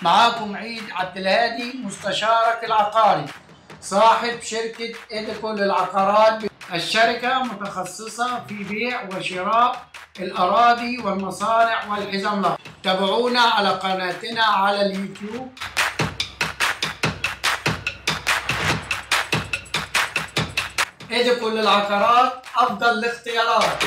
معاكم عيد عبد الهادي مستشارك العقاري صاحب شركة إيديكو للعقارات الشركة متخصصة في بيع وشراء الأراضي والمصانع والحزم لها تابعونا على قناتنا على اليوتيوب إيديكو للعقارات أفضل الاختيارات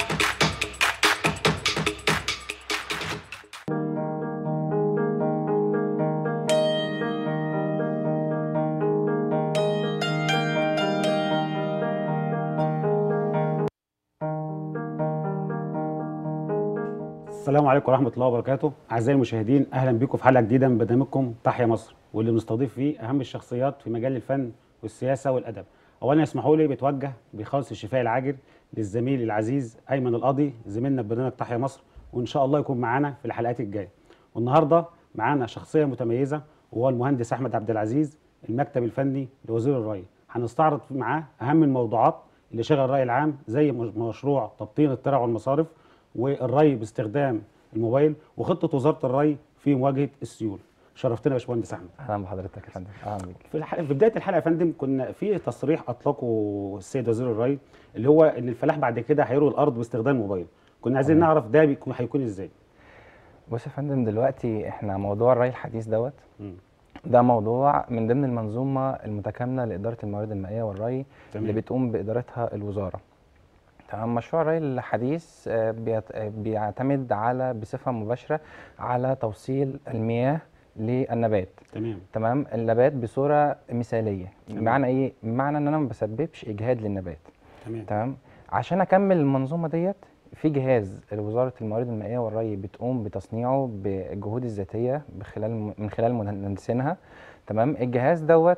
السلام عليكم ورحمة الله وبركاته أعزائي المشاهدين أهلا بكم في حلقة جديدة من برنامجكم تحيا مصر واللي بنستضيف فيه أهم الشخصيات في مجال الفن والسياسة والأدب أولا يسمحوا لي بتوجه بخالص الشفاء العاجل للزميل العزيز أيمن القاضي زميلنا في برنامج تحيا مصر وإن شاء الله يكون معانا في الحلقات الجاية والنهاردة معانا شخصية متميزة وهو المهندس أحمد عبد العزيز المكتب الفني لوزير الري هنستعرض معاه أهم الموضوعات اللي شغل الرأي العام زي مشروع تبطين الترع والمصارف والري باستخدام الموبايل وخطه وزاره الري في مواجهه السيول شرفتنا يا باشمهندس احمد اهلا بحضرتك يا فندم اهلا بيك في, الح... في بدايه الحلقه يا فندم كنا في تصريح اطلقه السيد وزير الري اللي هو ان الفلاح بعد كده هيروي الارض باستخدام الموبايل كنا عايزين تمام. نعرف ده بيكون هيكون ازاي بص يا فندم دلوقتي احنا موضوع الري الحديث دوت مم. ده موضوع من ضمن المنظومه المتكامله لاداره الموارد المائيه والري تمام. اللي بتقوم بادارتها الوزاره تمام مشروع الري الحديث آه، بيت- آه، بيعتمد على بصفه مباشره على توصيل المياه للنبات تمام تمام النبات بصوره مثاليه تمام. بمعنى ايه بمعنى ان انا ما بسببش اجهاد للنبات تمام تمام عشان اكمل المنظومه ديت في جهاز وزاره الموارد المائيه والري بتقوم بتصنيعه بالجهود الذاتيه بخلال من خلال مهندسينها تمام الجهاز دوت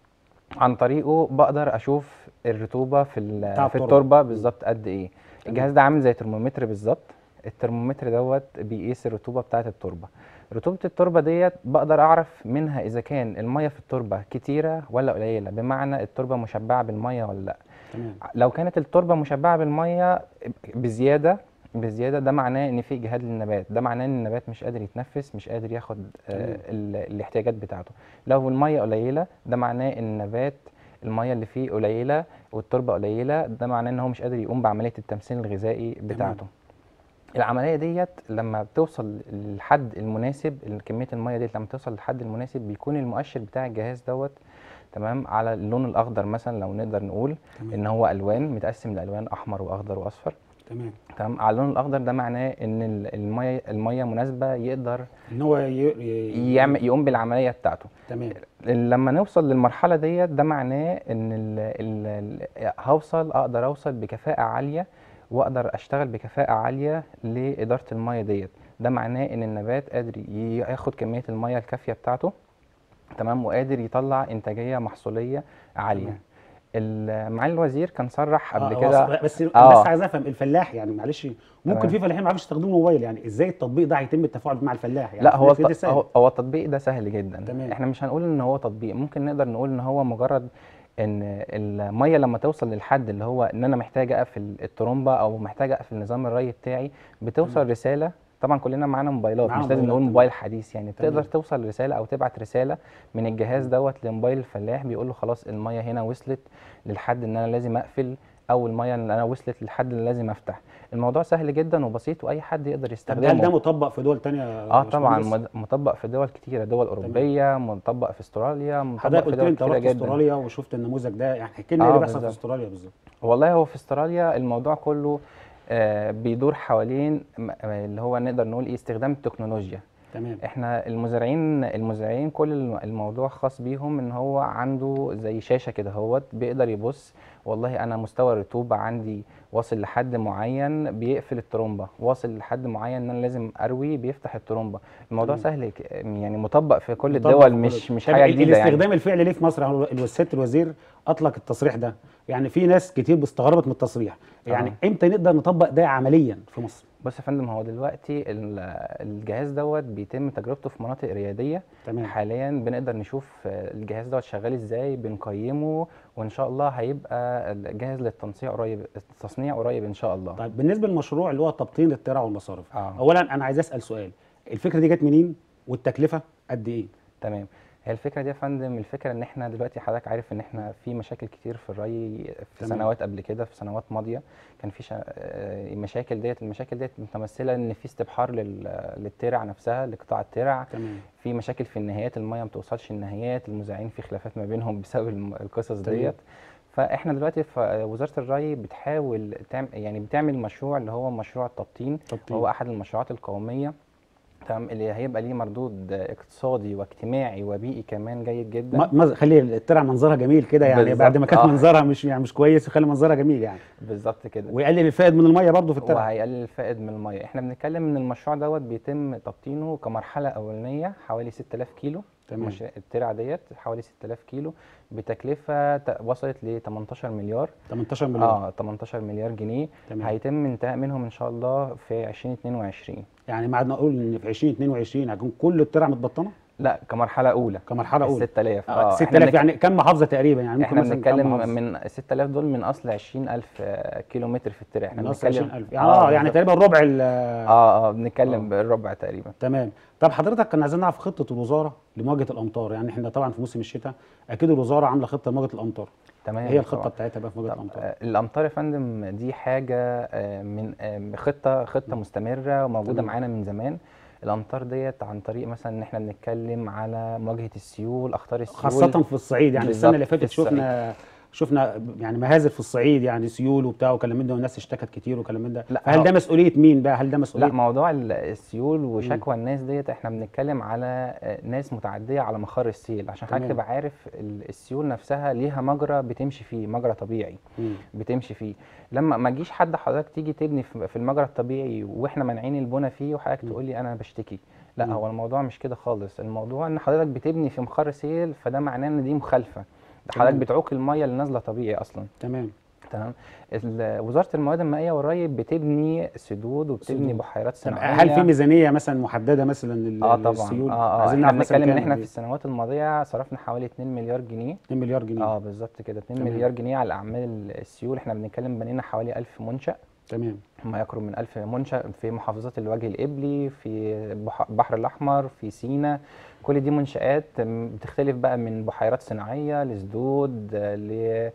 عن طريقه بقدر اشوف الرطوبه في ال- بتاع في التربة. التربه بالظبط قد ايه تمام. الجهاز ده عامل زي ترمومتر بالظبط الترمومتر دوت بيقيس الرطوبه بتاعه التربه رطوبه التربه ديت بقدر اعرف منها اذا كان الميه في التربه كتيره ولا قليله بمعنى التربه مشبعه بالميه ولا لا تمام لو كانت التربه مشبعه بالميه بزياده بزياده ده معناه ان في اجهاد للنبات ده معناه ان النبات مش قادر يتنفس مش قادر ياخد آه تمام. ال- الاحتياجات بتاعته لو الميه قليله ده معناه ان النبات الميه اللي فيه قليله والتربه قليله ده معناه ان هو مش قادر يقوم بعمليه التمثيل الغذائي بتاعته العمليه ديت لما بتوصل للحد المناسب كميه الميه ديت لما توصل للحد المناسب بيكون المؤشر بتاع الجهاز دوت تمام على اللون الاخضر مثلا لو نقدر نقول تمام. ان هو الوان متقسم لالوان احمر واخضر واصفر تمام تمام على اللون الاخضر ده معناه ان ال- الميه الميه مناسبه يقدر ان هو ي... ي... يعمل يقوم بالعمليه بتاعته تمام لما نوصل للمرحله ديت ده معناه ان ال ال ال هوصل اقدر اوصل بكفاءه عاليه واقدر اشتغل بكفاءه عاليه لاداره الميه ديت ده معناه ان النبات قادر ي- ياخد كميه الميه الكافيه بتاعته تمام وقادر يطلع انتاجيه محصوليه عاليه تمام. ال- معالي الوزير كان صرح قبل آه، كده آه، بس آه. بس عايز افهم الفلاح يعني معلش ممكن تمام. في فلاحين ما يعرفوش يستخدموا موبايل يعني ازاي التطبيق ده هيتم التفاعل مع الفلاح يعني لا هو في- في ده الت- سهل. هو هو التطبيق ده سهل جدا تمام. احنا مش هنقول ان هو تطبيق ممكن نقدر نقول ان هو مجرد ان الميه لما توصل للحد اللي هو ان انا محتاج اقفل الترومبه او محتاج اقفل نظام الري بتاعي بتوصل تمام. رساله طبعا كلنا معانا موبايلات معانا مش لازم موبايلات، نقول تمام. موبايل حديث يعني تمام. بتقدر توصل رساله او تبعت رساله من الجهاز دوت لموبايل الفلاح بيقول له خلاص الميه هنا وصلت للحد ان انا لازم اقفل او الميه ان انا وصلت للحد اللي لازم افتح الموضوع سهل جدا وبسيط واي حد يقدر طب يستخدمه هل ده مطبق في دول تانية يا اه طبعا باشمهندس؟ مد- مطبق في دول كتيره دول اوروبيه مطبق في استراليا مطبق حضرتك في قلت لي دول انت كتيره رحت جدا استراليا وشفت النموذج ده يعني احكي لنا آه، ايه اللي بيحصل في بالظبط. استراليا بالظبط والله هو في استراليا الموضوع كله آه بيدور حوالين م- آه، اللي هو نقدر نقول ايه استخدام التكنولوجيا تمام احنا المزارعين المزارعين كل الم- الموضوع خاص بيهم ان هو عنده زي شاشه كده هوت بيقدر يبص والله انا مستوى الرطوبه عندي واصل لحد معين بيقفل الترومبه واصل لحد معين ان انا لازم اروي بيفتح الترومبه الموضوع تمام. سهل ك- يعني مطبق في كل مطبق الدول في مش كل- مش طب حاجه ال- جديده يعني الاستخدام الفعلي ليه في مصر يعني السياده الوزير اطلق التصريح ده يعني في ناس كتير استغربت من التصريح يعني آه. امتى نقدر نطبق ده عمليا في مصر بص يا فندم هو دلوقتي ال- الجهاز دوت بيتم تجربته في مناطق رياديه تمام حاليا بنقدر نشوف آه، الجهاز دوت شغال ازاي بنقيمه وان شاء الله هيبقى جاهز للتنصيع قريب التصنيع قريب ان شاء الله طيب بالنسبه للمشروع اللي هو تبطين الترع والمصارف اه اولا انا عايز اسال سؤال الفكره دي جت منين والتكلفه قد ايه تمام هي الفكره دي يا فندم الفكره ان احنا دلوقتي حضرتك عارف ان احنا في مشاكل كتير في الري في تمام. سنوات قبل كده في سنوات ماضيه كان في شا... آه، مشاكل ديت المشاكل ديت متمثله ان في استبحار لل... للترع نفسها لقطاع الترع تمام في مشاكل في النهايات الميه ما بتوصلش النهايات المذيعين في خلافات ما بينهم بسبب الم- القصص تمام. ديت فاحنا دلوقتي في وزاره الري بتحاول تعمل يعني بتعمل مشروع اللي هو مشروع التبطين تبطين. هو احد المشروعات القوميه تمام اللي هيبقى ليه مردود اقتصادي واجتماعي وبيئي كمان جيد جدا ما ما- خلي الترع منظرها جميل كده يعني بالظبط، بعد ما كانت آه. منظرها مش يعني مش كويس يخلي منظرها جميل يعني بالظبط كده ويقلل الفائد من الميه برضه في الترع وهيقلل الفائد من الميه احنا بنتكلم ان المشروع دوت بيتم تبطينه كمرحله اولانيه حوالي 6000 كيلو تمام. مش الترعه ديت حوالي 6000 كيلو بتكلفه ت- وصلت ل 18 مليار 18 مليون اه 18 مليار جنيه تمام. هيتم انتهاء منهم ان شاء الله في 2022 يعني ما عدنا نقول ان في 2022 هيكون كل الترع متبطنه لا كمرحله اولى كمرحله اولى 6000 آه إحنا 6000 بنك- يعني كم محافظه تقريبا يعني ممكن احنا مثلا كم بنتكلم محافظة؟ من 6000 دول من اصل 20000 آه، كيلو متر في الترع احنا من اصل بنتكلم 20000 يعني اه يعني بالظبط. تقريبا ربع ال- اه اه بنتكلم بالربع تقريبا تمام طب حضرتك كنا عايزين نعرف خطه الوزاره لمواجهه الامطار يعني احنا طبعا في موسم الشتاء اكيد الوزاره عامله خطه لمواجهه الامطار تمام ايه هي الخطه طبعاً. بتاعتها بقى في مواجهه طب الامطار آه، الامطار يا فندم دي حاجه آه، من آه، خطه خطه مستمره وموجوده تمام. معانا من زمان الامطار ديت عن طريق مثلا ان احنا بنتكلم على مواجهه السيول اخطار السيول خاصه في الصعيد يعني بالظبط، السنه اللي في فاتت الصعيد. شفنا شفنا يعني مهازل في الصعيد يعني سيول وبتاع وكلام من ده والناس اشتكت كتير وكلام من ده لا، فهل هو- ده مسؤوليه مين بقى هل ده لا مسؤوليه موضوع ال- السيول وشكوى الناس ديت احنا بنتكلم على آه، ناس متعديه على مخار السيل عشان حضرتك تمام. تبقى عارف ال- السيول نفسها ليها مجرى بتمشي فيه مجرى طبيعي مم. بتمشي فيه لما ما تجيش حد حضرتك تيجي تبني في في المجرى الطبيعي واحنا مانعين البنى فيه وحضرتك تقول لي انا بشتكي لا مم. هو الموضوع مش كده خالص الموضوع ان حضرتك بتبني في مخر سيل فده معناه ان دي مخالفه ده حضرتك تمام. بتعوق الميه اللي نازله طبيعي اصلا تمام تمام ال- وزاره المواد المائيه والري بتبني سدود وبتبني سدود. بحيرات طب صناعيه هل في ميزانيه مثلا محدده مثلا لل- اه طبعا للسيول اه اه عايزين احنا نعرف مثلا بنتكلم ان كام احنا قد في إيه؟ السنوات الماضيه صرفنا حوالي 2 مليار جنيه 2 مليار جنيه اه بالظبط كده 2 تمام. مليار جنيه على اعمال السيول احنا بنتكلم بنينا حوالي 1000 منشأ تمام ما يقرب من 1000 منشأ في محافظات الوجه القبلي في بح- البحر الأحمر في سينا كل دي منشآت م- بتختلف بقى من بحيرات صناعية لسدود آه، ل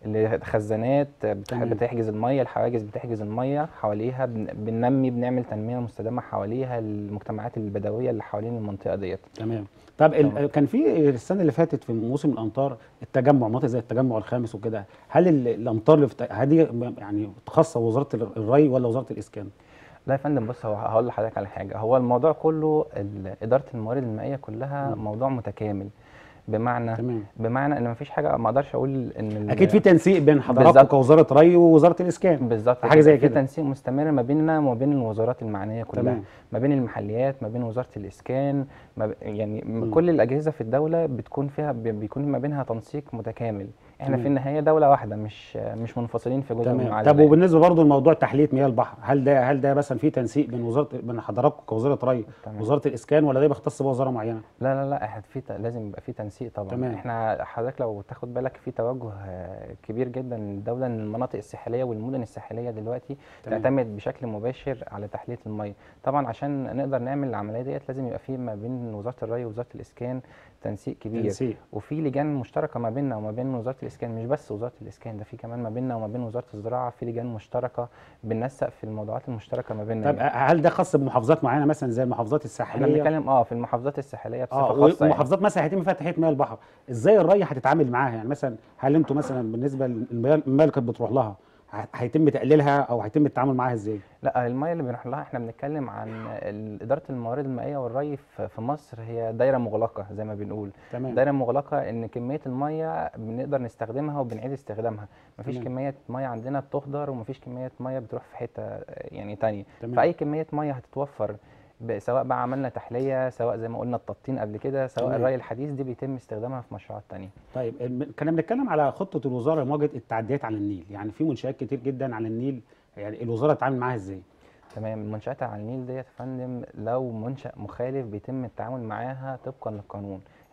لخزانات آه، بتح- تمام. بتحجز المية الحواجز بتحجز المية حواليها بن- بننمي بنعمل تنمية مستدامة حواليها المجتمعات البدوية اللي حوالين المنطقة ديت تمام طب ال- تمام. كان في السنه اللي فاتت في موسم الامطار التجمع مناطق زي التجمع الخامس وكده هل ال- الامطار اللي في هذه يعني خاصه وزاره ال- الري ولا وزاره الاسكان؟ لا يا فندم بص هو هقول لحضرتك على حاجه هو الموضوع كله ال- اداره الموارد المائيه كلها مم. موضوع متكامل بمعنى تمام بمعنى ان مفيش حاجه ما اقدرش اقول ان ال- اكيد في تنسيق بين حضراتكم بالظبط. كوزاره ري ووزاره الاسكان بالظبط حاجة زي في كده. تنسيق مستمر ما بيننا وما بين الوزارات المعنيه كلها تمام ما بين المحليات ما بين وزاره الاسكان ما ب... يعني مم. كل الاجهزه في الدوله بتكون فيها بي- بيكون ما بينها تنسيق متكامل احنا تمام. في النهايه دوله واحده مش مش منفصلين في جزء من تمام العالم طب وبالنسبه برضه لموضوع تحليه مياه البحر هل ده هل ده مثلا في تنسيق بين وزاره بين حضراتكم كوزاره ري تمام. ووزاره الاسكان ولا ده بيختص بوزاره معينه؟ لا لا لا احنا في ت- لازم يبقى في تنسيق طبعا تمام. احنا حضرتك لو تاخد بالك في توجه آه، كبير جدا من الدوله ان المناطق الساحليه والمدن الساحليه دلوقتي تمام. تعتمد بشكل مباشر على تحليه الميه طبعا عشان نقدر نعمل العمليه ديت لازم يبقى في ما بين وزاره الري ووزاره الاسكان تنسيق كبير تنسيق وفي لجان مشتركه ما بيننا وما بين وزاره الاسكان مش بس وزاره الاسكان ده في كمان ما بيننا وما بين وزاره الزراعه في لجان مشتركه بننسق في الموضوعات المشتركه ما بيننا طب هل ده خاص بمحافظات معينه مثلا زي المحافظات احنا الساحليه؟ بنتكلم اه في المحافظات الساحليه بصفه اه خاصه يعني. ومحافظات مثلا هيتم فيها تحليه مياه البحر ازاي الري هتتعامل معاها يعني مثلا هل انتوا مثلا بالنسبه للمياه المياه اللي كانت بتروح لها ه- هيتم تقليلها او هيتم التعامل معاها ازاي لا الميه اللي بنروح لها احنا بنتكلم عن ال- اداره الموارد المائيه والري في في مصر هي دايره مغلقه زي ما بنقول تمام دايره مغلقه ان كميه الميه بنقدر نستخدمها وبنعيد استخدامها مفيش تمام. كميه ميه عندنا بتهدر ومفيش كميه ميه بتروح في حته يعني تانية تمام فاي كميه ميه هتتوفر ب- سواء بقى عملنا تحليه سواء زي ما قلنا التبطين قبل كده سواء تمام. الري الحديث دي بيتم استخدامها في مشروعات تانية طيب الم- كنا بنتكلم على خطه الوزاره لمواجهه التعديات على النيل يعني في منشات كتير جدا على النيل يعني الوزاره تتعامل معاها ازاي تمام المنشآت على النيل ديت يا فندم لو منشأ مخالف بيتم التعامل معاها طبقا للقانون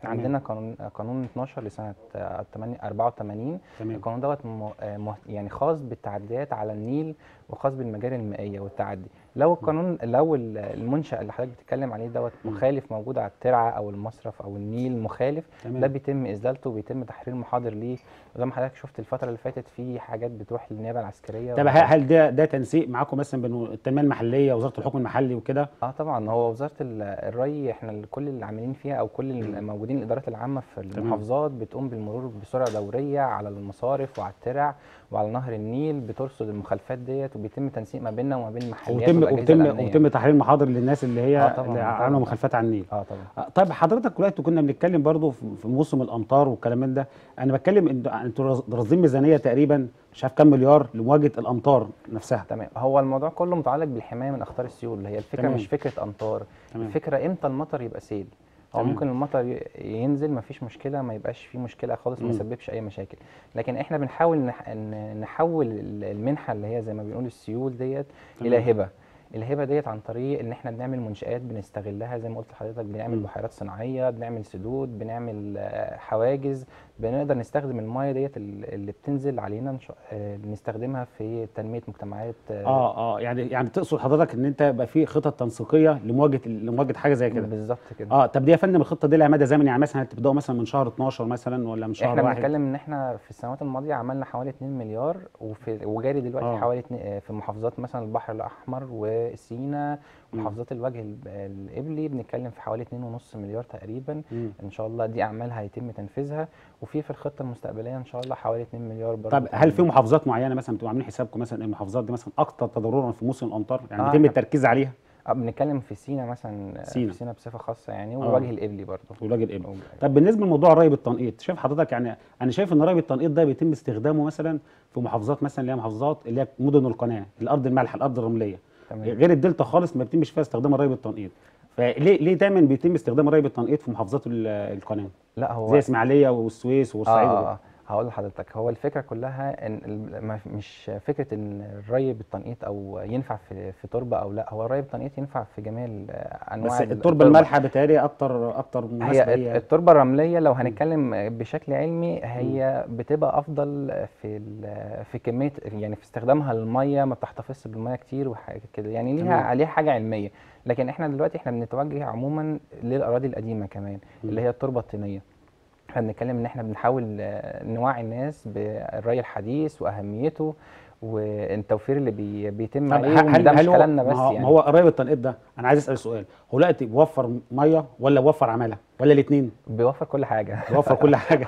تمام. عندنا قانون قانون 12 لسنه آه، 8 84 تمام القانون دوت م- آه، مه- يعني خاص بالتعديات على النيل وخاص بالمجاري المائيه والتعدي لو القانون لو ال- المنشا اللي حضرتك بتتكلم عليه دوت مم. مخالف موجود على الترعه او المصرف او النيل مخالف ده تمام بيتم ازالته وبيتم تحرير محاضر ليه زي ما حضرتك شفت الفتره اللي فاتت في حاجات بتروح للنيابه العسكريه طب و- هل هل ده ده تنسيق معاكم مثلا بين التنميه المحليه وزاره الحكم المحلي وكده اه طبعا هو وزاره ال- الري احنا ال- كل اللي عاملين فيها او كل الموجودين الادارات العامه في المحافظات بتقوم بالمرور بسرعه دوريه على المصارف وعلى الترع وعلى نهر النيل بترصد المخالفات ديت وبيتم تنسيق ما بيننا وما بين المحليات وبيتم والاجهزه وبيتم الامنيه وبيتم تحرير محاضر للناس اللي هي آه طبعاً، اللي طبعاً. عملوا مخالفات على النيل اه طبعا آه، طيب حضرتك دلوقتي كنا بنتكلم برضو في في موسم الامطار والكلام من ده انا بتكلم ان انتوا راص- رافضين ميزانيه تقريبا مش عارف كام مليار لمواجهه الامطار نفسها تمام هو الموضوع كله متعلق بالحمايه من اخطار السيول هي الفكره تمام. مش فكره امطار تمام. الفكره امتى المطر يبقى سيل هو تمام. ممكن المطر ي- ينزل مفيش مشكله ما يبقاش فيه مشكله خالص ما مم. يسببش اي مشاكل لكن احنا بنحاول نح... ن- نحول ال- المنحه اللي هي زي ما بنقول السيول ديت تمام. الى هبه الهبه ديت عن طريق ان احنا بنعمل منشات بنستغلها زي ما قلت لحضرتك بنعمل مم. بحيرات صناعيه بنعمل سدود بنعمل آه، حواجز بنقدر نستخدم المايه ديت ال- اللي بتنزل علينا نش- آه، نستخدمها في تنميه مجتمعات آه، اه اه يعني يعني تقصد حضرتك ان انت يبقى في خطط تنسيقيه لمواجهه لمواجهه حاجه زي كده بالظبط كده اه طب دي يا فندم الخطه دي لها مدى زمني يعني مثلا هتبداوا مثلا من شهر 12 مثلا ولا من شهر احنا واحد بنتكلم ان احنا في السنوات الماضيه عملنا حوالي 2 مليار وفي وجاري دلوقتي آه. حوالي اتنين- آه، في محافظات مثلا البحر الاحمر وسينا مم. محافظات الوجه الب- القبلي بنتكلم في حوالي 2.5 مليار تقريبا مم. ان شاء الله دي اعمال هيتم تنفيذها وفي في الخطه المستقبليه ان شاء الله حوالي 2 مليار برضه طب هل في محافظات معينه مثلا بتبقوا عاملين حسابكم مثلا المحافظات دي مثلا اكتر تضررا في موسم الامطار يعني آه، بيتم إحنا- التركيز عليها آه، بنتكلم في سينا مثلا آه، سينا. في سينا بصفه خاصه يعني آه. والوجه القبلي برضه ولاج الابل طب بالنسبه لموضوع الري بالتنقيط شايف حضرتك يعني انا شايف ان الري بالتنقيط ده بيتم استخدامه مثلا في محافظات مثلا اللي هي محافظات اللي هي مدن القناه الارض المالحه الارض الرمليه تمام غير الدلتا خالص ما بيتمش فيها استخدام الري بالتنقيط فليه ليه دايما بيتم استخدام الري بالتنقيط في محافظات ال- القناه لا هو زي اسماعيليه والسويس وبورسعيد آه, وكده. آه, آه هقول لحضرتك هو الفكره كلها ان ال- ما- مش فكره ان الري بالتنقيط او ينفع في في تربه او لا هو الري بالتنقيط ينفع في جميع ال- انواع بس ال- التربه المالحه بتهيألي اكتر اكتر مناسبه هي هي التربه الرمليه لو هنتكلم بشكل علمي هي بتبقى افضل في ال- في كميه يعني في استخدامها للميه ما بتحتفظش بالميه كتير وحاجه كده يعني ليها تمام. ليها حاجه علميه لكن احنا دلوقتي احنا بنتوجه عموما للاراضي القديمه كمان اللي هي التربه الطينيه احنا بنتكلم ان احنا بنحاول آه، نوعي الناس بالري الحديث واهميته والتوفير اللي بي بيتم طب عليه هل وده مش هل هو كلامنا ما بس هو, يعني ما هو الري بالتنقيط ده انا عايز اسال سؤال هو دلوقتي بيوفر ميه ولا بيوفر عماله ولا الاثنين بيوفر كل حاجه بيوفر كل حاجه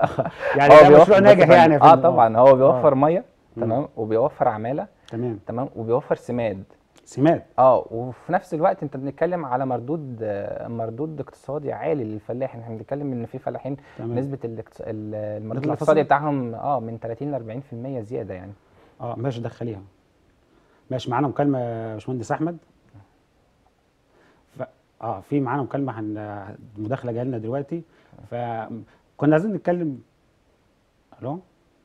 يعني هو ده بيوفر مشروع ناجح بصفة- يعني يا اه فندم. طبعا هو بيوفر ميه مم. تمام وبيوفر عماله تمام تمام وبيوفر سماد سماد اه وفي نفس الوقت انت بنتكلم على مردود آه، مردود اقتصادي عالي للفلاح احنا بنتكلم ان في فلاحين تمام نسبه الاقتص... ال- المردود نطلع الاقتصادي فاصل؟ بتاعهم اه من 30 ل 40% زياده يعني اه ماشي دخليها ماشي معانا مكالمه يا باشمهندس احمد ف... اه في معانا مكالمه هن... مداخله جايه لنا دلوقتي فكنا عايزين نتكلم الو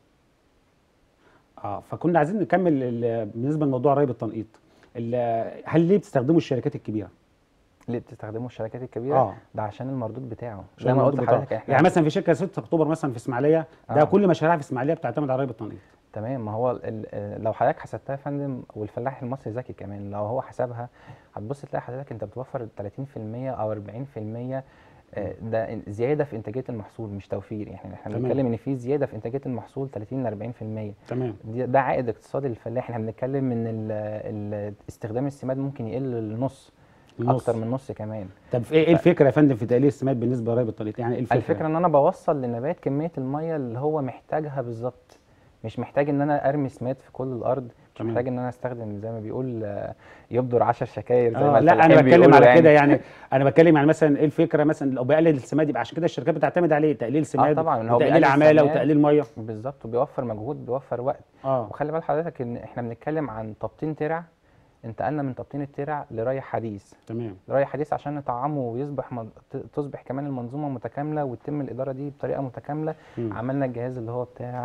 اه فكنا عايزين نكمل ال... بالنسبه لموضوع ري بالتنقيط ال... هل ليه بتستخدموا الشركات الكبيره؟ ليه بتستخدموا الشركات الكبيره اه ده عشان المردود بتاعه عشان زي ما قلت الموضوع بتاعه. لحضرتك احنا يعني مثلا في شركه 6 اكتوبر مثلا في اسماعيليه ده آه. كل مشاريعها في اسماعيليه بتعتمد على الري بالتنقيط تمام ما هو ال- ال- لو حضرتك حسبتها يا فندم والفلاح المصري ذكي كمان لو هو حسبها هتبص تلاقي حضرتك انت بتوفر 30% او 40% آه، ده إن- زياده في انتاجيه المحصول مش توفير يعني احنا تمام. بنتكلم ان في زياده في انتاجيه المحصول 30 ل 40% تمام دي- ده عائد اقتصادي للفلاح احنا بنتكلم ان ال- ال- استخدام السماد ممكن يقل للنص النص. اكتر من نص كمان طب ايه إيه الفكره يا فندم في تقليل السماد بالنسبه للري بالتنقيط يعني ايه الفكره؟ الفكره ان انا بوصل للنبات كميه الميه اللي هو محتاجها بالظبط مش محتاج ان انا ارمي سماد في كل الارض مش تمام. محتاج ان انا استخدم زي ما بيقول آه، يبدر عشر شكاير زي آه ما لا الفلاحين انا بتكلم بيقولوا على كده يعني انا بتكلم يعني مثلا ايه الفكره مثلا لو بيقلل السماد يبقى عشان كده الشركات بتعتمد عليه تقليل سماد طبعاً، هو وتقليل بيقلل عماله السماد. وتقليل ميه بالظبط وبيوفر مجهود بيوفر وقت اه وخلي بال حضرتك ان احنا بنتكلم عن تبطين ترع انتقلنا من تبطين الترع لري حديث تمام ري حديث عشان نطعمه ويصبح من... ت- تصبح كمان المنظومه متكامله وتتم الاداره دي بطريقه متكامله مم. عملنا الجهاز اللي هو بتاع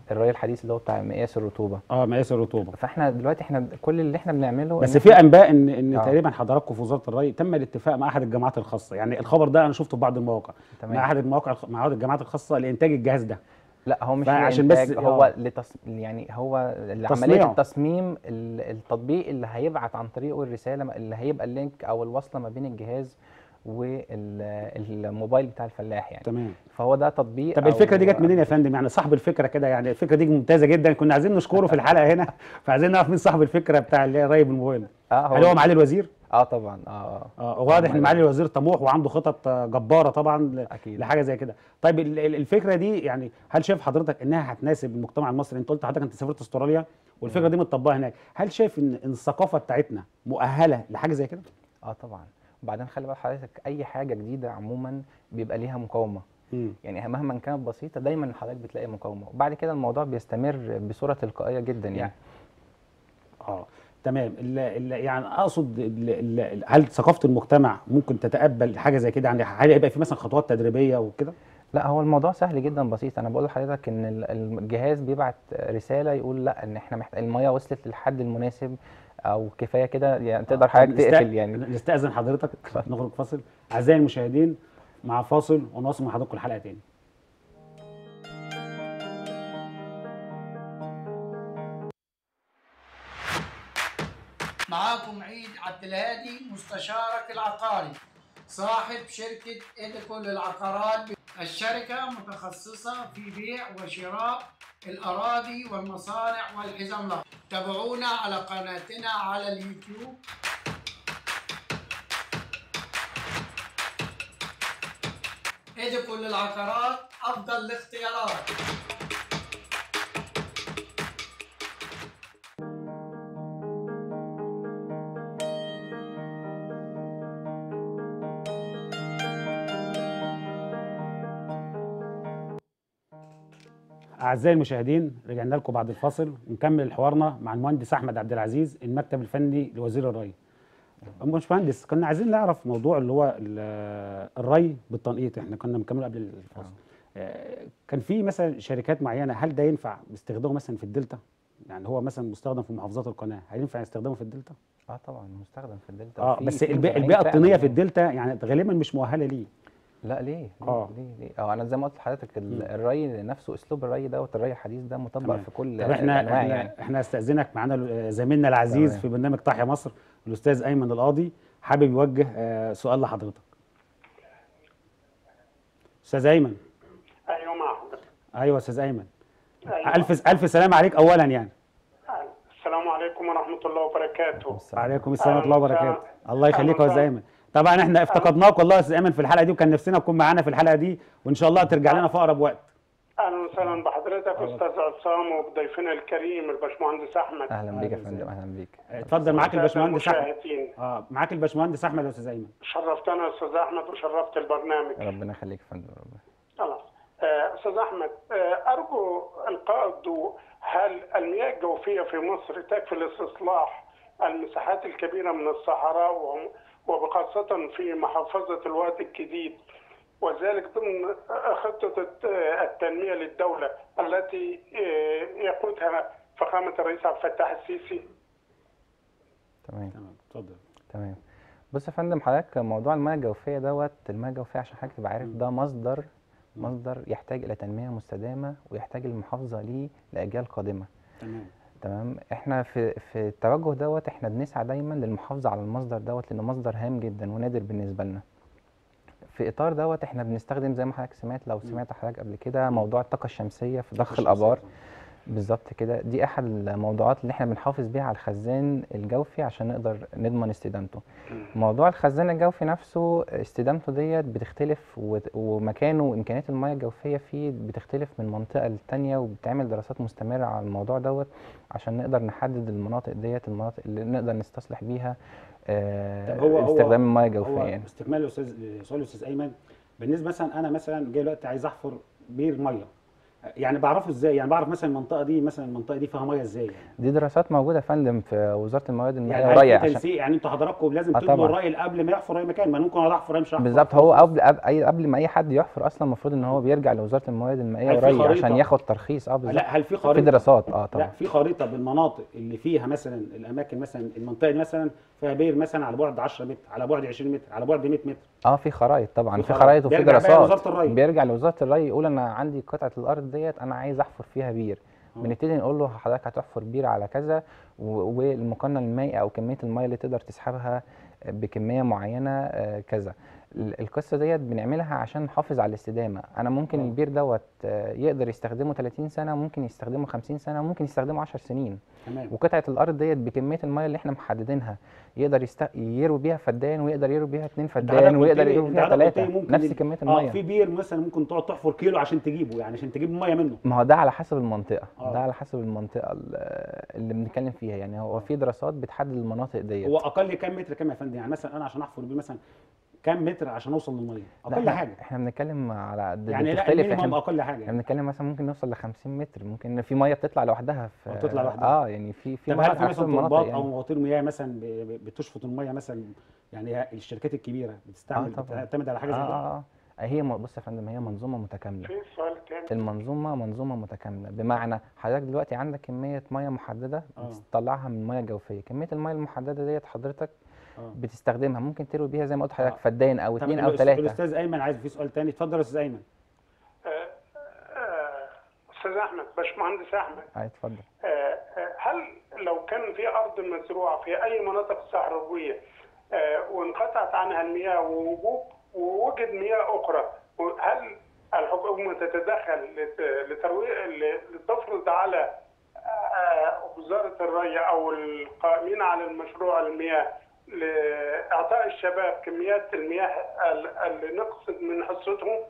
الري الحديث اللي هو بتاع مقياس الرطوبه اه مقاس الرطوبه فاحنا دلوقتي احنا كل اللي احنا بنعمله بس إن في انباء ان ان آه. تقريبا حضراتكم في وزاره الري تم الاتفاق مع احد الجامعات الخاصه يعني الخبر ده انا شفته في بعض المواقع تمام. مع احد المواقع الخ- مع احد الجامعات الخاصه لانتاج الجهاز ده لا هو مش فعشان لإنتاج، بس- هو آه. لتص... يعني هو عمليه تصنيعه. التصميم ال- التطبيق اللي هيبعت عن طريقه الرساله م- اللي هيبقى اللينك او الوصله ما بين الجهاز والموبايل بتاع الفلاح يعني تمام فهو ده تطبيق طب أو- الفكره دي جت منين يا فندم يعني صاحب الفكره كده يعني الفكره دي ممتازه جدا كنا عايزين نشكره في الحلقه هنا فعايزين نعرف مين صاحب الفكره بتاع اللي هي الري بالموبايل اه هل هو معالي الوزير اه طبعا اه اه اه واضح ان معالي الوزير طموح وعنده خطط آه، جباره طبعا ل- اكيد لحاجه زي كده طيب ال- ال- الفكره دي يعني هل شايف حضرتك انها هتناسب المجتمع المصري انت قلت حضرتك انت سافرت استراليا والفكره دي متطبقه هناك هل شايف ان إن الثقافه بتاعتنا مؤهله لحاجه زي كده اه طبعا وبعدين خلي بال حضرتك اي حاجه جديده عموما بيبقى ليها مقاومه امم يعني مهما كانت بسيطه دايما حضرتك بتلاقي مقاومه وبعد كده الموضوع بيستمر بصوره تلقائيه جدا يعني اه تمام ال ال يعني اقصد ال ال هل ثقافه المجتمع ممكن تتقبل حاجه زي كده يعني هل هيبقى في مثلا خطوات تدريبيه وكده لا هو الموضوع سهل جدا بسيط انا بقول لحضرتك ان ال- الجهاز بيبعت رساله يقول لا ان احنا محتاج الميه وصلت للحد المناسب او كفايه كده يعني تقدر حضرتك نست- تقفل يعني نستاذن حضرتك نخرج فاصل اعزائي المشاهدين مع فاصل ونواصل مع حضراتكم الحلقه تاني معاكم عيد عبد الهادي مستشارك العقاري صاحب شركة إيديكو للعقارات الشركة متخصصة في بيع وشراء الأراضي والمصانع والحزم الأخضر تابعونا على قناتنا على اليوتيوب إيديكو للعقارات أفضل الاختيارات اعزائي المشاهدين رجعنا لكم بعد الفاصل ونكمل حوارنا مع المهندس احمد عبد العزيز المكتب الفني لوزير الري مش مهندس كنا عايزين نعرف موضوع اللي هو ال- الري بالتنقيط احنا كنا مكمل قبل الفاصل آه، كان في مثلا شركات معينه هل ده ينفع استخدامه مثلا في الدلتا يعني هو مثلا مستخدم في محافظات القناه هل ينفع استخدامه في الدلتا اه طبعا مستخدم في الدلتا اه وفي- بس في البيئه مزارعين البيئه فعلاً الطينيه في يعني. الدلتا يعني غالبا مش مؤهله ليه لا ليه؟ ليه؟ آه. ليه؟ ليه؟ اه انا زي ما قلت لحضرتك ال- مم. الري نفسه اسلوب الري دوت الري الحديث ده مطبق تمام. في كل طب احنا الانواع احنا, يعني احنا استاذنك معانا زميلنا العزيز تمام. في برنامج تحيا مصر الاستاذ ايمن القاضي حابب يوجه آه، سؤال لحضرتك استاذ ايمن ايوه مع حضرتك ايوه استاذ ايمن أيوة. الف الف سلام عليك اولا يعني السلام عليكم ورحمه الله وبركاته وعليكم السلام ورحمه الله أهلاً وبركاته الله يخليك يا أهلاً استاذ ايمن طبعا احنا افتقدناك والله يا استاذ ايمن في الحلقه دي وكان نفسنا تكون معانا في الحلقه دي وان شاء الله ترجع لنا في اقرب وقت اهلا وسهلا بحضرتك استاذ عصام وبضيفنا الكريم الباشمهندس احمد اهلا بيك يا أهلاً فندم اهلا بيك اتفضل معاك الباشمهندس احمد المشاهدين اه معاك الباشمهندس احمد يا استاذ ايمن شرفتنا يا استاذ احمد وشرفت البرنامج ربنا يخليك يا فندم ربنا خلاص آه، استاذ احمد آه، ارجو القاء الضوء هل المياه الجوفيه في مصر تكفي لاستصلاح المساحات الكبيره من الصحراء و- وبخاصه في محافظه الوادي الجديد وذلك ضمن خطه الت- التنميه للدوله التي آه، يقودها فخامه الرئيس عبد الفتاح السيسي تمام تمام اتفضل تمام بص يا فندم حضرتك موضوع المياه الجوفيه دوت المياه الجوفيه عشان حضرتك تبقى عارف ده مصدر مصدر يحتاج الى تنميه مستدامه ويحتاج المحافظه ليه لاجيال قادمه تمام تمام احنا في في التوجه دوت احنا بنسعى دايما للمحافظه على المصدر دوت لانه مصدر هام جدا ونادر بالنسبه لنا في اطار دوت احنا بنستخدم زي ما حضرتك سمعت لو سمعت حضرتك قبل كده موضوع الطاقه الشمسيه في ضخ الابار بالظبط كده دي احد الموضوعات اللي احنا بنحافظ بيها على الخزان الجوفي عشان نقدر نضمن استدامته موضوع الخزان الجوفي نفسه استدامته ديت بتختلف وت- ومكانه وامكانيات المياه الجوفيه فيه بتختلف من منطقه للتانيه وبتعمل دراسات مستمره على الموضوع دوت عشان نقدر نحدد المناطق ديت المناطق اللي نقدر نستصلح بيها آه، طب هو- هو- استخدام المياه الجوفيه هو يعني استكمال الاستاذ سؤال الاستاذ ايمن بالنسبه مثلا انا مثلا جاي دلوقتي عايز احفر بير ميه يعني بعرفه ازاي يعني بعرف مثلا المنطقه دي مثلا المنطقه دي فيها ميه ازاي يعني دي دراسات موجوده يا فندم في وزاره الموارد المائيه يعني وري هل في عشان تنسيق يعني انتوا حضراتكم لازم آه تدوا طبعاً. الراي قبل ما يحفر اي مكان ما ممكن اروح احفر أنا مش هحفر بالظبط هو قبل قبل اي قبل ما اي حد يحفر اصلا المفروض ان هو بيرجع لوزاره الموارد المائيه هل في وري خريطة؟ عشان ياخد ترخيص اه بالظبط لا هل في في خريطه دراسات اه لا طبعا في خريطه بالمناطق اللي فيها مثلا الاماكن مثلا المنطقه دي مثلا فيها بير مثلا على بعد 10 متر على بعد 20 متر على بعد 100 متر اه في خرايط طبعا في في خرايط. خرايط وفي بيرجع بقى دراسات لوزارة الري. بيرجع لوزاره الري يقول انا عندي قطعه الارض ديت انا عايز احفر فيها بير آه. بنبتدي نقول له حضرتك هتحفر بير على كذا و- والمقنن المائي او كميه الميه اللي تقدر تسحبها بكميه معينه آه، كذا ال- القصه ديت بنعملها عشان نحافظ على الاستدامه انا ممكن آه. البير دوت آه، يقدر يستخدمه 30 سنه ممكن يستخدمه 50 سنه ممكن يستخدمه 10 سنين تمام وقطعه الارض ديت بكميه الميه اللي احنا محددينها يقدر يست... يروي بيها فدان ويقدر يروي بيها اتنين أنت حضرتك فدان قلت ويقدر لي- يروي أنت فيها حضرتك قلت لي ثلاثه ممكن نفس ال- كميه اه الميه في بير مثلا ممكن تقعد تحفر كيلو عشان تجيبه يعني عشان تجيب الميه منه ما هو ده على حسب المنطقه آه. ده على حسب المنطقه ال- اللي بنتكلم فيها يعني هو في دراسات بتحدد المناطق ديت هو اقل كام متر كام يا فندم يعني مثلا انا عشان احفر بيه مثلا كام متر عشان اوصل للميه لا، اقل احنا- حاجه احنا بنتكلم على ده يعني لا بتختلف المينيمم احنا اقل حاجه احنا يعني بنتكلم مثلا ممكن نوصل ل 50 متر ممكن في ميه بتطلع لوحدها في أو تطلع لوحدها. اه يعني في في طب مناطق هل في على حسب مثلا المناطق طلبات يعني. او مواتير مياه مثلا ب- ب- بتشفط الميه مثلا يعني ه- الشركات الكبيره بتستعمل آه، طبعاً. بتعتمد على حاجه اه زي كده اه اه هي م- بص يا فندم هي منظومه متكامله في سؤال تاني المنظومه منظومه متكامله بمعنى حضرتك دلوقتي عندك كميه ميه محدده آه. بتطلعها من الميه الجوفيه كميه الميه المحدده ديت حضرتك اه بتستخدمها ممكن تروي بيها زي ما قلت لحضرتك آه. فدان او طب اتنين او الأس- ثلاثه الاستاذ ايمن عايز في سؤال تاني اتفضل يا استاذ ايمن آه، آه، استاذ احمد باشمهندس احمد اه اتفضل آه، آه، هل لو كان في ارض مزروعه في اي مناطق صحراويه آه، وانقطعت عنها المياه ووجود ووجد مياه اخرى هل الحكومه تتدخل لت- لترويع ل- لتفرض على آه، وزاره الري او القائمين على المشروع المياه لاعطاء الشباب كميات المياه ال- اللي نقصد من حصتهم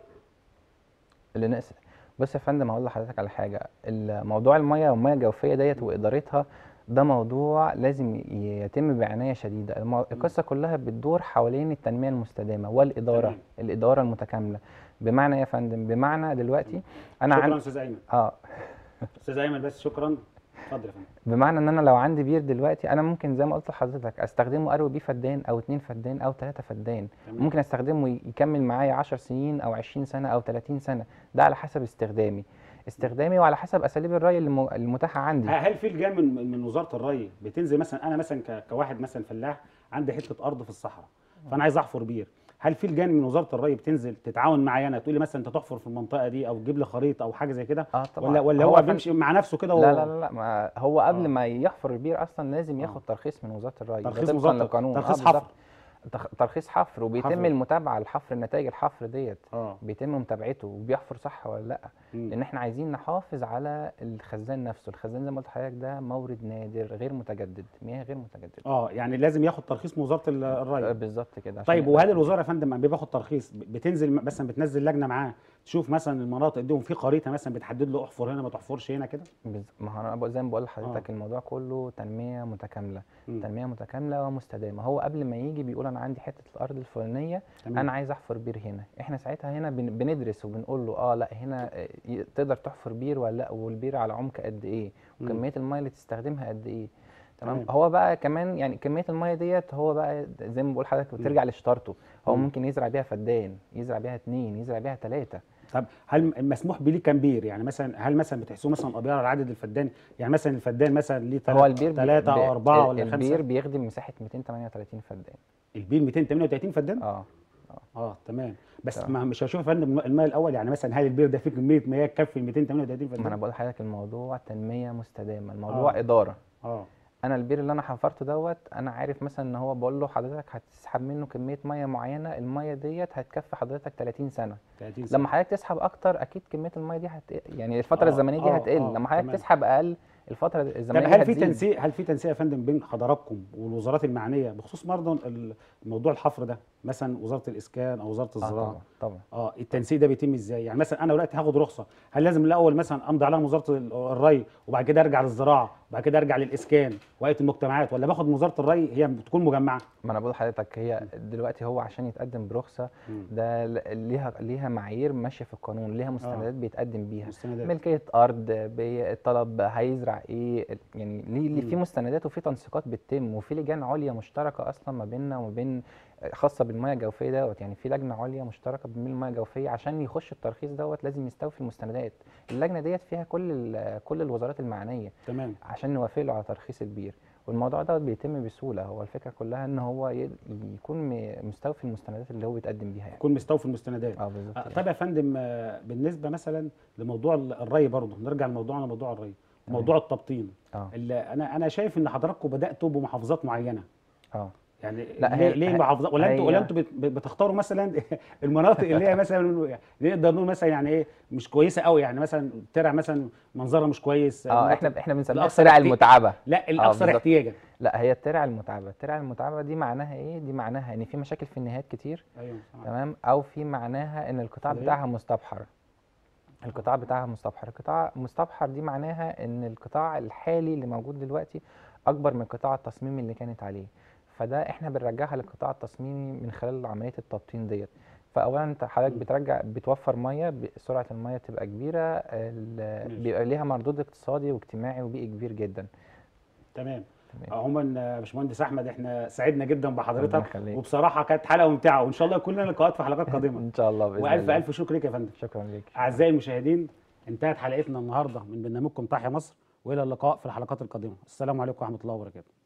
اللي نقص بص يا فندم هقول لحضرتك على حاجه الموضوع الميه والميه الجوفيه ديت وادارتها ده موضوع لازم ي- يتم بعنايه شديده المو... القصه كلها بتدور حوالين التنميه المستدامه والاداره تمام. الاداره المتكامله بمعنى إيه يا فندم بمعنى دلوقتي انا شكرا عندي استاذ ايمن اه استاذ ايمن بس شكرا اتفضل يا فندم بمعنى ان انا لو عندي بير دلوقتي انا ممكن زي ما قلت لحضرتك استخدمه اروي بيه فدان او اتنين فدان او ثلاثه فدان تمام. ممكن استخدمه ي- يكمل معايا 10 سنين او 20 سنه او 30 سنه ده على حسب استخدامي استخدامي وعلى حسب اساليب الري الم- المتاحه عندي هل في لجان من من وزاره الري بتنزل مثلا انا مثلا ك- كواحد مثلا فلاح عندي حته ارض في الصحراء فانا عايز احفر بير هل في لجان من وزاره الري بتنزل تتعاون معايا انا تقول لي مثلا انت تحفر في المنطقه دي او تجيب لي خريطه او حاجه زي كده اه طبعا ولا ولا هو, فن- بيمشي مع نفسه كده لا و- لا لا, لا ما هو قبل آه. ما يحفر البير اصلا لازم آه. ياخد ترخيص من وزاره الري ده ترخيص طبقاً وزاره للقانون آه، ترخيص بالظبط. حفر تخ- ترخيص حفر وبيتم حفر. المتابعه لحفر نتائج الحفر ديت اه بيتم متابعته وبيحفر صح ولا لا مم. لان احنا عايزين نحافظ على الخزان نفسه الخزان زي ما قلت لحضرتك ده مورد نادر غير متجدد مياه غير متجدده اه يعني لازم ياخد ترخيص من وزاره ال- آه، الري بالظبط كده عشان طيب يقدر- وهل الوزاره يا فندم لما بياخد ترخيص ب- بتنزل م- مثلا بتنزل لجنه معاه تشوف مثلا المناطق دي وفي خريطه مثلا بتحدد له احفر هنا ما تحفرش هنا كده بز- ما هو انا بقول- زي ما بقول لحضرتك الموضوع كله تنميه متكامله مم. تنميه متكامله ومستدامه هو قبل ما يجي بيقول انا عندي حته الارض الفلانيه تمام. انا عايز احفر بير هنا احنا ساعتها هنا بن- بندرس وبنقول له اه لا هنا آه، ي- تقدر تحفر بير ولا لا والبير على عمق قد ايه مم. وكميه الميه اللي تستخدمها قد ايه تمام تمام. هو بقى كمان يعني كميه الميه ديت هو بقى زي ما بقول لحضرتك بترجع لشطارته هو مم. ممكن يزرع بيها فدان يزرع بيها اتنين يزرع بيها تلاته طب هل مسموح بيه ليه كام بير يعني مثلا هل مثلا بتحسوه مثلا ابيار على عدد الفدان يعني مثلا الفدان مثلا ليه هو البير بي- ثلاثه بي- او اربعه ال- ولا البير خمسه بيخدم مساحه 238 فدان البير 238 فدان اه اه تمام بس تمام. ما مش هشوف يا فندم الماء الاول يعني مثلا هل البير ده فيه كميه مياه تكفي ال 238 ما انا فدان بقول لحضرتك الموضوع تنميه مستدامه الموضوع آه. اداره اه انا البير اللي انا حفرته دوت انا عارف مثلا ان هو بقول له حضرتك هتسحب منه كميه ميه معينه الميه ديت هتكفي حضرتك 30 سنه 30 سنه لما حضرتك تسحب اكتر اكيد كميه الميه دي هت... يعني الفتره آه، الزمنيه دي آه، هتقل آه، لما حضرتك تمام. تسحب اقل الفتره طب الزمنيه دي هل في هتزيد. تنسيق هل في تنسيق يا فندم بين حضراتكم والوزارات المعنيه بخصوص برضه ال- موضوع الحفر ده مثلا وزاره الاسكان او وزاره اه الزراعه طبعا طبعا اه التنسيق ده بيتم ازاي يعني مثلا انا دلوقتي هاخد رخصه هل لازم الاول مثلا امضي عليها من وزاره ال- الري وبعد كده ارجع للزراعه وبعد كده ارجع للاسكان وهيئه المجتمعات ولا باخد من وزاره الري هي بتكون مجمعه ما انا بقول لحضرتك هي دلوقتي هو عشان يتقدم برخصه مم. ده ل- ليها ليها معايير ماشيه في القانون ليها مستندات بيتقدم بيها مستندات. ملكيه ارض بي- الطلب هيزرع ايه يعني ليه ليه في مم. مستندات وفي تنسيقات بتتم وفي لجان عليا مشتركه اصلا ما بيننا وما بين خاصه بالمياه الجوفيه دوت يعني في لجنه عليا مشتركه بين المياه الجوفيه عشان يخش الترخيص دوت لازم يستوفي المستندات اللجنه ديت فيها كل ال- كل الوزارات المعنيه تمام عشان نوافق له على ترخيص البير والموضوع ده بيتم بسهوله هو الفكره كلها ان هو ي- يكون م- مستوفي المستندات اللي هو بيتقدم بيها يعني يكون مستوفي المستندات اه بالظبط آه، يعني. طب يا فندم آه، بالنسبه مثلا لموضوع ال- الري برضه نرجع لموضوعنا موضوع الري موضوع التبطين اه اللي انا انا شايف ان حضراتكم بداتوا بمحافظات معينه اه يعني لا، ليه, هي- ليه هي- محافظات ولا انتوا ولا هي- انتوا بت- بتختاروا مثلا المناطق اللي هي مثلا يعني نقدر نقول مثلا يعني ايه مش كويسه قوي يعني مثلا ترع مثلا منظرها مش كويس اه مناطق- احنا احنا بنسميها الأكثر الترع احتياج- المتعبه لا الاكثر بالظبط. احتياجا لا هي الترع المتعبه الترع المتعبه دي معناها ايه دي معناها ان في مشاكل في النهايات كتير ايوه آه. تمام او في معناها ان القطاع فضيلة. بتاعها مستبحر القطاع بتاعها مستبحر القطاع مستبحر دي معناها ان القطاع الحالي اللي موجود دلوقتي اكبر من القطاع التصميمي اللي كانت عليه فده احنا بنرجعها للقطاع التصميمي من خلال عمليه التبطين ديت فاولا انت حضرتك مم. بترجع بتوفر ميه ب- سرعه الميه تبقى كبيره ال- ماشي. بيبقى ليها مردود اقتصادي واجتماعي وبيئي كبير جدا تمام تمام عموما آه، يا باشمهندس احمد احنا سعدنا جدا ربنا بحضرتك يخليك. وبصراحه كانت حلقه ممتعه وان شاء الله يكون لنا لقاءات في حلقات قادمه ان شاء الله باذن والف الله الف شكر لك يا فندم شكرا ليك اعزائي المشاهدين انتهت حلقتنا النهارده من برنامجكم تحيا مصر والى اللقاء في الحلقات القادمه السلام عليكم ورحمه الله وبركاته